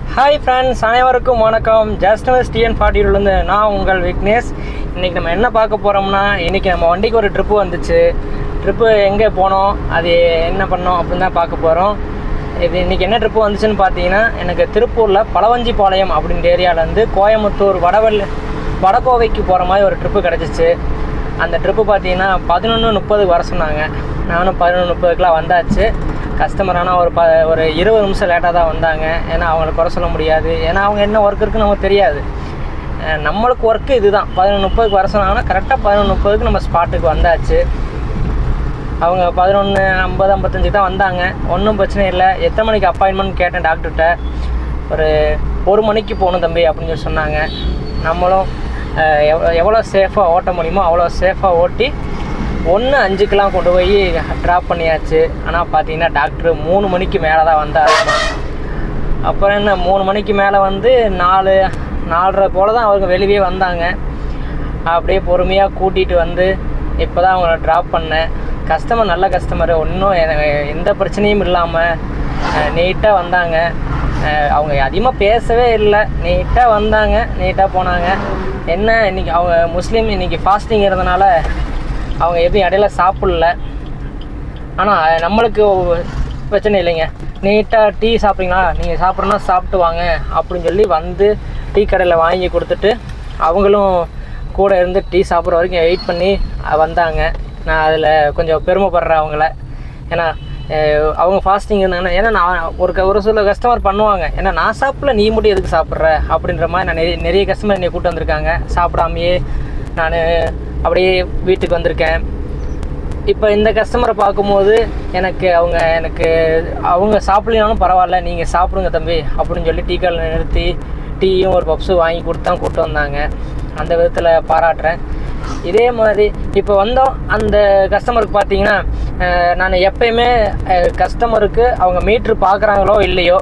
hi friends அனைவருக்கும் வணக்கம் justice TN ஃபார்ட்டியிலேருந்து நான் உங்கள் விக்னேஷ் இன்றைக்கி நம்ம என்ன பார்க்க போகிறோம்னா இன்றைக்கி நம்ம வண்டிக்கு ஒரு ட்ரிப்பு வந்துச்சு ட்ரிப்பு எங்கே போனோம் அது என்ன பண்ணோம் அப்படின்னு தான் பார்க்க போகிறோம் இது இன்றைக்கி என்ன ட்ரிப்பு வந்துச்சுன்னு பார்த்தீங்கன்னா எனக்கு திருப்பூரில் பழவஞ்சிபாளையம் அப்படின்ற ஏரியாவிலேருந்து கோயம்புத்தூர் வடவல் வடகோவைக்கு போகிற மாதிரி ஒரு ட்ரிப்பு கிடச்சிச்சு அந்த ட்ரிப்பு பார்த்தீங்கன்னா பதினொன்று முப்பதுக்கு வர சொன்னாங்க நானும் பதினொன்று முப்பதுக்குலாம் வந்தாச்சு கஸ்டமர் ஆனால் ஒரு ப ஒரு இருபது நிமிஷம் லேட்டாக தான் வந்தாங்க ஏன்னா அவங்கள குறை சொல்ல முடியாது ஏன்னா அவங்க என்ன ஒர்க் இருக்குன்னு நமக்கு தெரியாது அஹ் நம்மளுக்கு ஒர்க்கு இதுதான் பதினொன்று முப்பதுக்கு வர சொன்னாங்கன்னா கரெக்டாக பதினொன்று முப்பதுக்கு நம்ம ஸ்பாட்டுக்கு வந்தாச்சு அவங்க பதினொன்று ஐம்பது ஐம்பத்தஞ்சு தான் வந்தாங்க ஒன்றும் பிரச்சனை இல்லை எத்தனை மணிக்கு அப்பாயின்மெண்ட் கேட்டேன் டாக்டர்கிட்ட ஒரு ஒரு மணிக்கு போகணும் தம்பி அப்படின்னு சொல்லி சொன்னாங்க நம்மளும் அஹ், எவ்வளோ எவ்வளோ சேஃபாக ஓட்ட முடியுமோ அவ்வளோ சேஃபாக ஓட்டி ஒன்று அஞ்சுக்கெலாம் கொண்டு போய் ட்ராப் பண்ணியாச்சு ஆனால் பார்த்தீங்கன்னா டாக்டர் மூணு மணிக்கு மேலே தான் வந்தார் அப்புறம் என்ன மூணு மணிக்கு மேலே வந்து நாலு நாலரை போல் தான் அவங்க வெளியே வந்தாங்க அப்படியே பொறுமையாக கூட்டிகிட்டு வந்து இப்போ தான் அவங்கள ட்ராப் பண்ணேன் கஸ்டமர் நல்ல கஸ்டமர் ஒன்றும் எந்த பிரச்சனையும் இல்லாமல் நீட்டாக வந்தாங்க அஹ் அவங்க அதிகமாக பேசவே இல்லை நீட்டாக வந்தாங்க நீட்டாக போனாங்க என்ன இன்னைக்கு அவங்க முஸ்லீம் இன்னைக்கு ஃபாஸ்டிங் இருந்தனால அவங்க எதுவும் இடையில சாப்பிடல ஆனால் நம்மளுக்கு ஒ- பிரச்சனை இல்லைங்க நீட்டாக டீ சாப்பிட்றீங்களா நீங்கள் சாப்பிட்றனா சாப்பிட்டு வாங்க அப்படின்னு சொல்லி வந்து டீ கடையில் வாங்கி கொடுத்துட்டு அவங்களும் கூட இருந்து டீ சாப்பிட்ற வரைக்கும் வெயிட் பண்ணி அஹ், வந்தாங்க நான் அதில் கொஞ்சம் பெருமைப்படுறேன் அவங்கள ஏன்னா அஹ், அவங்க ஃபாஸ்டிங் இருந்தாங்கன்னா ஏன்னா நான் ஒரு க- ஒரு சில கஸ்டமர் பண்ணுவாங்க ஏன்னா நான் சாப்பிடல நீ மட்டும் எதுக்கு சாப்பிட்ற அப்படின்ற மாதிரி நான் நிறைய நிறைய கஸ்டமர் என்னை கூப்பிட்டு வந்திருக்காங்க சாப்பிடாமையே நான் அப்படியே வீட்டுக்கு வந்திருக்கேன் இப்போ இந்த கஸ்டமரை பார்க்கும்போது எனக்கு அவங்க எனக்கு அவங்க சாப்பிடலனாலும் பரவாயில்ல நீங்கள் சாப்பிடுங்க தம்பி அப்படின்னு சொல்லி டீ கடையில் நிறுத்தி டீயும் ஒரு பப்ஸும் வாங்கி கொடுத்தா கூப்பிட்டு வந்தாங்க அந்த விதத்தில் பாராட்டுறேன் இதே மாதிரி இப்போ வந்தோம் அந்த கஸ்டமருக்கு பார்த்தீங்கன்னா நான் எப்பயுமே கஸ்டமருக்கு அவங்க மீட்ரு பார்க்குறாங்களோ இல்லையோ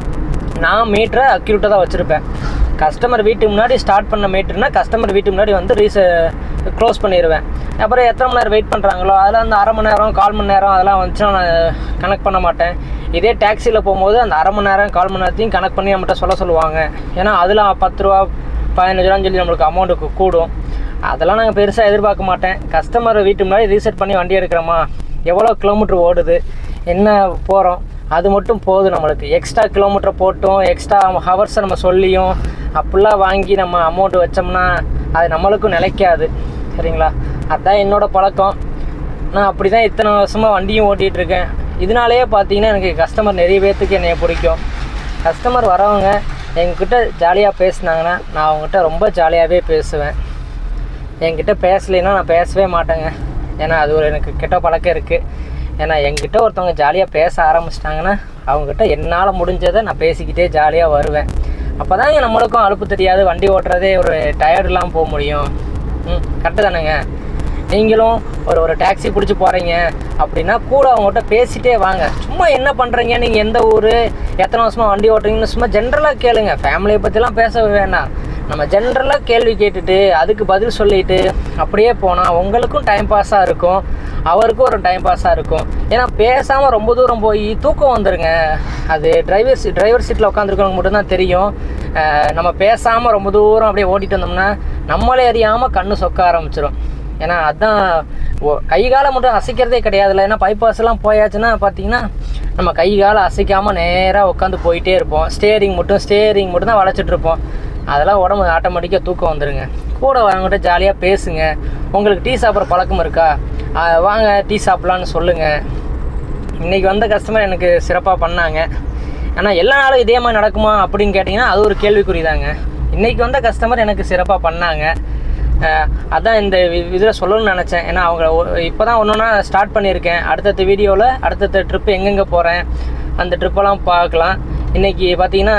நான் மீட்டரை அக்யூரேட்டாக தான் வச்சுருப்பேன் கஸ்டமர் வீட்டுக்கு முன்னாடி ஸ்டார்ட் பண்ண மீட்டர்னா கஸ்டமர் வீட்டுக்கு முன்னாடி வந்து ரீச க்ளோஸ் பண்ணிடுவேன் அப்புறம் எத்தனை மணி நேரம் வெயிட் பண்ணுறாங்களோ அதில் அந்த அரை மணி நேரம் கால் மணி நேரம் அதெல்லாம் வந்துச்சுன்னா நான் கனெக்ட் பண்ண மாட்டேன் இதே டாக்ஸியில் போகும்போது அந்த அரை மணி நேரம் கால் மணி நேரத்தையும் கனெக்ட் பண்ணி நம்மகிட்ட சொல்ல சொல்லுவாங்க ஏன்னா அதில் பத்து ரூபா பதினஞ்சு ரூபான்னு சொல்லி நம்மளுக்கு அமௌண்ட்டுக்கு கூடும் அதெல்லாம் நாங்கள் பெருசாக எதிர்பார்க்க மாட்டேன் கஸ்டமர் வீட்டு முன்னாடி ரீசெட் பண்ணி வண்டி எடுக்கிறோமா எவ்வளோ கிலோமீட்டர் ஓடுது என்ன போகிறோம் அது மட்டும் போதும் நம்மளுக்கு எக்ஸ்ட்ரா கிலோமீட்டர் போட்டும் எக்ஸ்ட்ரா ஹவர்ஸை நம்ம சொல்லியும் அப்படிலாம் வாங்கி நம்ம அமௌண்ட் வச்சோம்னா அது நம்மளுக்கும் நிலைக்காது சரிங்களா அதுதான் என்னோட பழக்கம் நான் அப்படி தான் இத்தனை வருஷமாக வண்டியும் ஓட்டிகிட்டு இருக்கேன் இதனாலேயே பார்த்தீங்கன்னா எனக்கு கஸ்டமர் நிறைய பேர்த்துக்கு என்னைய பிடிக்கும் கஸ்டமர் வரவங்க எங்ககிட்ட ஜாலியாக பேசுனாங்கன்னா நான் அவங்ககிட்ட ரொம்ப ஜாலியாகவே பேசுவேன் என்கிட்ட பேசலைன்னா நான் பேசவே மாட்டேங்க ஏன்னா அது ஒரு எனக்கு கெட்ட பழக்கம் இருக்குது ஏன்னா என்கிட்ட ஒருத்தவங்க ஜாலியாக பேச ஆரம்பிச்சிட்டாங்கன்னா அவங்ககிட்ட என்னால் முடிஞ்சதை நான் பேசிக்கிட்டே ஜாலியாக வருவேன் அப்போ தாங்க நம்மளுக்கும் அலுப்பு தெரியாது வண்டி ஓட்டுறதே ஒரு டயர்டு இல்லாமல் போக முடியும் ம் கரெக்டு தானேங்க நீங்களும் ஒரு ஒரு டாக்ஸி பிடிச்சி போகிறீங்க அப்படின்னா கூட அவங்ககிட்ட பேசிட்டே வாங்க சும்மா என்ன பண்ணுறீங்க நீங்கள் எந்த ஊர் எத்தனை வருஷமாக வண்டி ஓட்டுறீங்கன்னு சும்மா ஜென்ரலாக கேளுங்க ஃபேமிலியை பற்றிலாம் பேச வேணாம் நம்ம ஜென்ரலாக கேள்வி கேட்டுட்டு அதுக்கு பதில் சொல்லிட்டு அப்படியே போனால் உங்களுக்கும் டைம் பாஸாக இருக்கும் அவருக்கும் ஒரு டைம் பாஸாக இருக்கும் ஏன்னா பேசாமல் ரொம்ப தூரம் போய் தூக்கம் வந்துருங்க அது டிரைவர் சீட் டிரைவர் சீட்டில் உட்காந்துருக்கவங்க மட்டும்தான் தெரியும் அஹ் நம்ம பேசாமல் ரொம்ப தூரம் அப்படியே ஓட்டிட்டு வந்தோம்னா நம்மளே அறியாமல் கண்ணு சொக்க ஆரம்பிச்சிடும் ஏன்னா அதான் ஒ- கை காலை மட்டும் அசைக்கிறதே கிடையாதுல்ல ஏன்னா பைபாஸ் எல்லாம் போயாச்சுன்னா பார்த்தீங்கன்னா நம்ம கை காலை அசைக்காமல் நேராக உட்காந்து போயிட்டே இருப்போம் ஸ்டேரிங் மட்டும் ஸ்டேரிங் மட்டும் தான் வளைச்சிட்டு இருப்போம் அதெல்லாம் உடம்பு ஆட்டோமேட்டிக்காக தூக்கம் வந்துருங்க கூட வரவங்ககிட்ட ஜாலியாக பேசுங்க உங்களுக்கு டீ சாப்பிட்ற பழக்கம் இருக்கா அஹ் வாங்க டீ சாப்பிட்லான்னு சொல்லுங்கள் இன்றைக்கி வந்த கஸ்டமர் எனக்கு சிறப்பாக பண்ணாங்க ஆனால் எல்லா நாளும் இதே மாதிரி நடக்குமா அப்படின்னு கேட்டிங்கன்னா அது ஒரு கேள்விக்குறி தாங்க இன்றைக்கி வந்த கஸ்டமர் எனக்கு சிறப்பாக பண்ணாங்க அஹ் அதான் இந்த இதில் சொல்லணும்னு நினச்சேன் ஏன்னா அவங்க இப்போ தான் ஒன்று ஒன்றா ஸ்டார்ட் பண்ணியிருக்கேன் அடுத்தடுத்த வீடியோவில் அடுத்தடுத்த ட்ரிப்பு எங்கெங்கே போகிறேன் அந்த ட்ரிப்பெல்லாம் பார்க்கலாம் இன்றைக்கி பார்த்தீங்கன்னா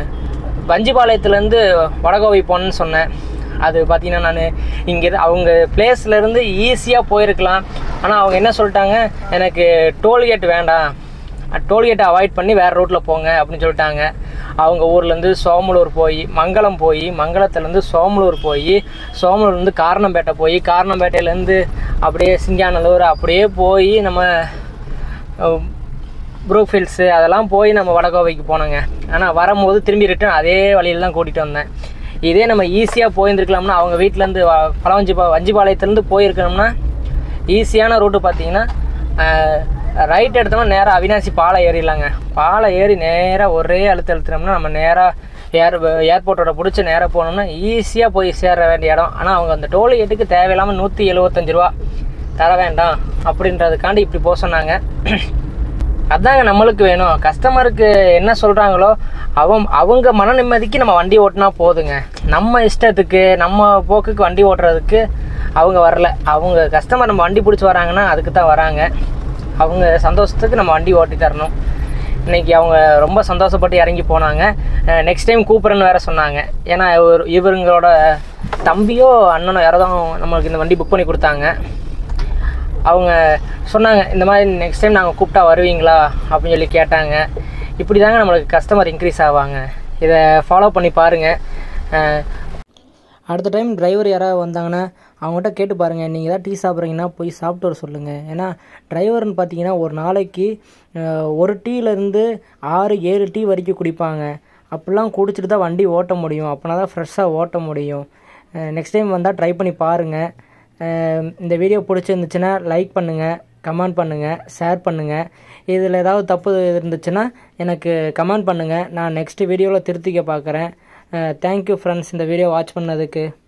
வஞ்சிபாளையத்துலேருந்து வடகோவை போனேன்னு சொன்னேன் அது பார்த்தீங்கன்னா நான் இங்கே அவங்க பிளேஸ்லேருந்து ஈஸியாக போயிருக்கலாம் ஆனால் அவங்க என்ன சொல்லிட்டாங்க எனக்கு டோல்கேட் வேண்டாம் டோல்கேட்டை அவாய்ட் பண்ணி வேறு ரூட்டில் போங்க அப்படின்னு சொல்லிட்டாங்க அவங்க ஊர்லேருந்து சோமலூர் போய் மங்களம் போய் மங்களத்துலேருந்து சோமலூர் போய் சோமலூர்லேருந்து காரணம்பேட்டை போய் காரணம்பேட்டையிலேருந்து அப்படியே சிங்காநல்லூர் அப்படியே போய் நம்ம அஹ், ப்ரூஃபில்ஸு அதெல்லாம் போய் நம்ம வடகோவைக்கு போனோங்க ஆனால் வரும்போது திரும்பி ரிட்டர்ன் அதே வழியில் தான் கூட்டிகிட்டு வந்தேன் இதே நம்ம ஈஸியாக போயிருந்துருக்கலாம்னா அவங்க வீட்டிலேருந்து பழவஞ்சி பா வஞ்சிபாளையத்துலேருந்து போயிருக்கணும்னா ஈஸியான ரூட்டு பார்த்தீங்கன்னா ரைட் எடுத்தோம்னா நேராக அவினாசி பாலை ஏறிடலாங்க பாலை ஏறி நேராக ஒரே அழுத்த அழுத்தினோம்னா நம்ம நேராக ஏர் ஏர்போர்ட்டோட பிடிச்சி நேராக போனோம்னா ஈஸியாக போய் சேர வேண்டிய இடம் ஆனால் அவங்க அந்த டோல்கேட்டுக்கு தேவையில்லாமல் நூற்றி எழுபத்தஞ்சு ரூபா தர வேண்டாம் அப்படின்றதுக்காண்டி இப்படி போக சொன்னாங்க அதாங்க நம்மளுக்கு வேணும் கஸ்டமருக்கு என்ன சொல்கிறாங்களோ அவன் அவங்க மன நிம்மதிக்கு நம்ம வண்டி ஓட்டினா போதுங்க நம்ம இஷ்டத்துக்கு நம்ம போக்குக்கு வண்டி ஓட்டுறதுக்கு அவங்க வரல அவங்க கஸ்டமர் நம்ம வண்டி பிடிச்சி வராங்கன்னா அதுக்கு தான் வராங்க அவங்க சந்தோஷத்துக்கு நம்ம வண்டி ஓட்டி தரணும் இன்னைக்கு அவங்க ரொம்ப சந்தோஷப்பட்டு இறங்கி போனாங்க நெக்ஸ்ட் டைம் கூப்பிட்றேன்னு வேற சொன்னாங்க ஏன்னா இவர் இவங்களோட தம்பியோ அண்ணனோ யாரோ தான் நம்மளுக்கு இந்த வண்டி புக் பண்ணி கொடுத்தாங்க அவங்க சொன்னாங்க இந்த மாதிரி நெக்ஸ்ட் டைம் நாங்கள் கூப்பிட்டா வருவீங்களா அப்படின்னு சொல்லி கேட்டாங்க இப்படி தாங்க நம்மளுக்கு கஸ்டமர் இன்க்ரீஸ் ஆவாங்க இதை ஃபாலோ பண்ணி பாருங்கள் அடுத்த டைம் டிரைவர் யாராவது வந்தாங்கன்னா அவங்ககிட்ட கேட்டு பாருங்கள் நீங்கள் ஏதாவது டீ சாப்பிட்றீங்கன்னா போய் சாப்பிட்டு வர சொல்லுங்கள் ஏன்னா டிரைவர்னு பார்த்தீங்கன்னா ஒரு நாளைக்கு அஹ், ஒரு டீலேருந்து ஆறு ஏழு டீ வரைக்கும் குடிப்பாங்க அப்படிலாம் குடிச்சிட்டு தான் வண்டி ஓட்ட முடியும் அப்படின்னா தான் ஃப்ரெஷ்ஷாக ஓட்ட முடியும் நெக்ஸ்ட் டைம் வந்தால் ட்ரை பண்ணி பாருங்கள் அஹ், இந்த வீடியோ பிடிச்சிருந்துச்சுன்னா லைக் பண்ணுங்கள் கமெண்ட் பண்ணுங்கள் ஷேர் பண்ணுங்கள் இதில் ஏதாவது தப்பு இருந்துச்சுன்னா எனக்கு கமெண்ட் பண்ணுங்கள் நான் நெக்ஸ்ட் வீடியோவில் திருத்திக்க பார்க்குறேன் தேங்க்யூ ஃப்ரெண்ட்ஸ் இந்த வீடியோ வாட்ச் பண்ணதுக்கு